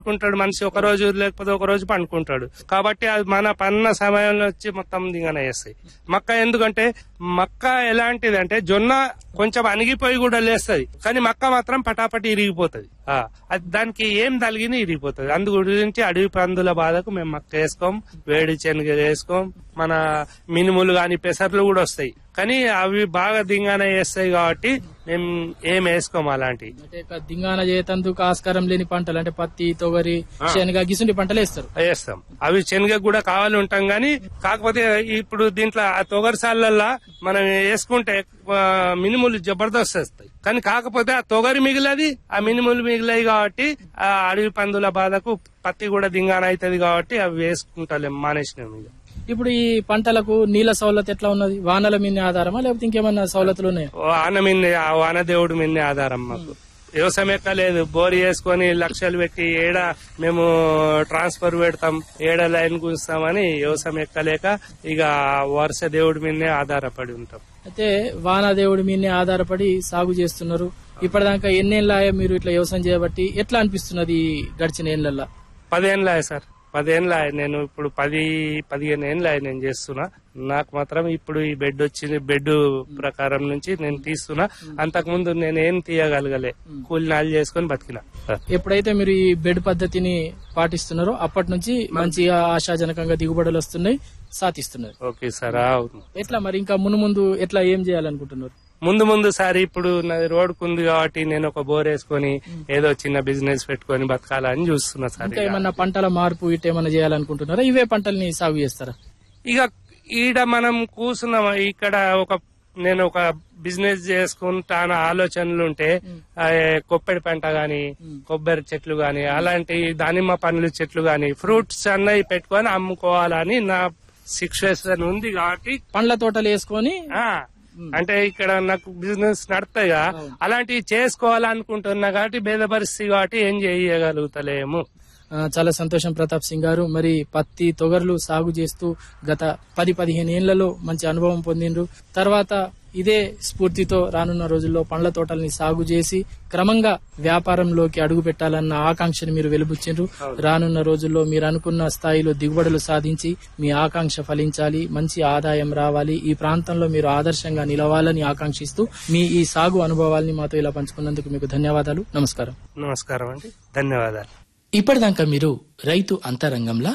పండుకుంటాడు మనిషి ఒక రోజు లేకపోతే ఒక రోజు పండుకుంటాడు కాబట్టి అది మన పన్న సమయంలో వచ్చి మొత్తం దిగన చేస్తాయి మక్క ఎందుకంటే మక్క ఎలాంటిది అంటే జొన్న కొంచెం అణిగిపోయి కూడా లేస్తది కానీ మక్క మాత్రం పటాపటి ఇరిగిపోతది ఆ, అది దానికి ఏం తలిగినా ఇరిగిపోతది అందు గురించి అడవి పందుల బాధకు మేము మక్క వేసుకోం వేడి శనగ వేసుకోం మన మినుములు గాని పెసర్లు కూడా వస్తాయి కానీ అవి బాగా దింగాన చేస్తాయి కాబట్టి మేము ఏం వేసుకోం అలాంటివి అంటే ఇక దింగాన చేతందుకు ఆస్కారం లేని పంటలు అంటే పత్తి తొగరి శనగ గిసుంటి పంటలు వేస్తారు వేస్తాం అవి శనగ కూడా కావాలి ఉంటాం గానీ కాకపోతే ఇప్పుడు దీంట్లో ఆ తొగరిసాలల్లా మనం వేసుకుంటే ఆ, మినుములు జబర్దస్త్ వస్తాయి కానీ కాకపోతే ఆ తొగరి మిగిలది ఆ మినుములు మిగిలాయి కాబట్టి ఆ అడవి పందుల బాధకు పత్తి కూడా దింగాన అవుతుంది కాబట్టి అవి వేసుకుంటాం మానేసినాం ఇక ఇప్పుడు ఈ పంటలకు నీళ్ల సౌలత ఎట్లా ఉన్నది వానల మీద ఆధారమా లేకపోతే ఇంకేమన్నా సౌలతులు ఉన్నాయా వాన మిన్నే ఆ వాన దేవుడు మిన్నే ఆధారం మాకు వ్యవసాయం ఎక్కలేదు బోర్ చేసుకొని లక్షలు పెట్టి ఏడ మేము ట్రాన్స్ఫర్ పెడతాం ఏడ లైన్ గుంచుతామని వ్యవసాయం ఎక్కలేక ఇక వర్ష దేవుడి మీదనే ఆధారపడి ఉంటాం అయితే వానాదేవుడి మీదనే ఆధారపడి సాగు చేస్తున్నారు ఇప్పటిదాకా ఎన్నేళ్ళ మీరు ఇట్లా వ్యవసాయం చేయబట్టి ఎట్లా అనిపిస్తున్నది ఈ గడిచిన ఏళ్ళల్లో పదేళ్ళ సార్ పదేళ్ళ నేను ఇప్పుడు పది పదిహేను ఏళ్ళ నేను చేస్తున్నా నాకు మాత్రం ఇప్పుడు ఈ బెడ్ వచ్చింది బెడ్ ప్రకారం నుంచి నేను తీస్తున్నా అంతకుముందు నేను ఏం తీయగలగలే కూలి నాలు చేసుకొని బతికినా ఎప్పుడైతే మీరు ఈ బెడ్ పద్ధతిని పాటిస్తున్నారో అప్పటి నుంచి మంచిగా ఆశాజనకంగా దిగుబడులు వస్తున్నాయి సాధిస్తున్నారు ఓకే సార్ అవును ఎట్లా మరి ఇంకా మును ముందు ఎట్లా ఏం చేయాలనుకుంటున్నారు ముందు ముందు సారి ఇప్పుడు నాది రోడ్కు ఉంది కాబట్టి నేను ఒక బోర్ వేసుకొని ఏదో చిన్న బిజినెస్ పెట్టుకొని బతకాలని చూస్తున్నా సార్ ఇంకా ఇక. ఏమన్నా పంటల మార్పు ఇటు ఏమన్నా చేయాలనుకుంటున్నారా ఇవే పంటల్ని సాగు చేస్తారా ఇక ఈడ మనం కూర్చున్నాం ఇక్కడ ఒక నేను ఒక బిజినెస్ చేసుకుంటాన ఆలోచనలు ఉంటే ఆ, కొబ్బరి పంట గాని కొబ్బరి చెట్లు గాని అలాంటి దానిమ్మ పండ్ల చెట్లు గాని ఫ్రూట్స్ అన్నవి పెట్టుకొని అమ్ముకోవాలని నా సిచ్యువేషన్ ఉంది కాబట్టి పండ్ల తోటలు వేసుకొని ఆ అంటే ఇక్కడ నాకు బిజినెస్ నడతాయిగా అలాంటివి చేసుకోవాలనుకుంటున్నా కాబట్టి భేద పరిస్థితి కాబట్టి ఏం చేయగలుగుతలేము ఆ, చాలా సంతోషం ప్రతాప్ సింగ్ గారు మరి పత్తి తొగర్లు సాగు చేస్తూ గత పది పదిహేను ఏళ్లలో మంచి అనుభవం పొందిండ్రు తర్వాత ఇదే స్ఫూర్తితో రానున్న రోజుల్లో పండ్ల తోటల్ని సాగు చేసి క్రమంగా వ్యాపారంలోకి అడుగు పెట్టాలన్న ఆకాంక్షని మీరు వెలుబుచ్చిండ్రు రానున్న రోజుల్లో మీరు అనుకున్న స్థాయిలో దిగుబడులు సాధించి మీ ఆకాంక్ష ఫలించాలి మంచి ఆదాయం రావాలి ఈ ప్రాంతంలో మీరు ఆదర్శంగా నిలవాలని ఆకాంక్షిస్తూ మీ ఈ సాగు అనుభవాల్ని మాతో ఇలా పంచుకున్నందుకు మీకు ధన్యవాదాలు నమస్కారం నమస్కారం అండి ధన్యవాదాలు ఇప్పటిదాకా మీరు రైతు అంతరంగంలా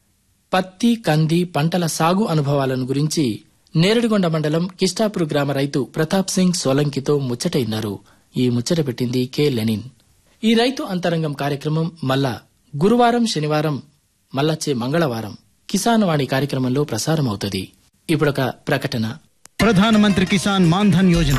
పత్తి కంది పంటల సాగు అనుభవాలను గురించి నేరడిగొండ మండలం కిష్టాపూర్ గ్రామ రైతు ప్రతాప్ సింగ్ సోలంకితో ముచ్చటైనారు ఈ ముచ్చట పెట్టింది కె లెనిన్ ఈ రైతు అంతరంగం కార్యక్రమం మళ్ళా గురువారం శనివారం మళ్ళొచ్చే మంగళవారం కిసాన్ వాణి కార్యక్రమంలో ప్రసారమవుతుంది ఇప్పుడొక ప్రకటన ప్రధానమంత్రి కిసాన్ మాన్ధన్ యోజన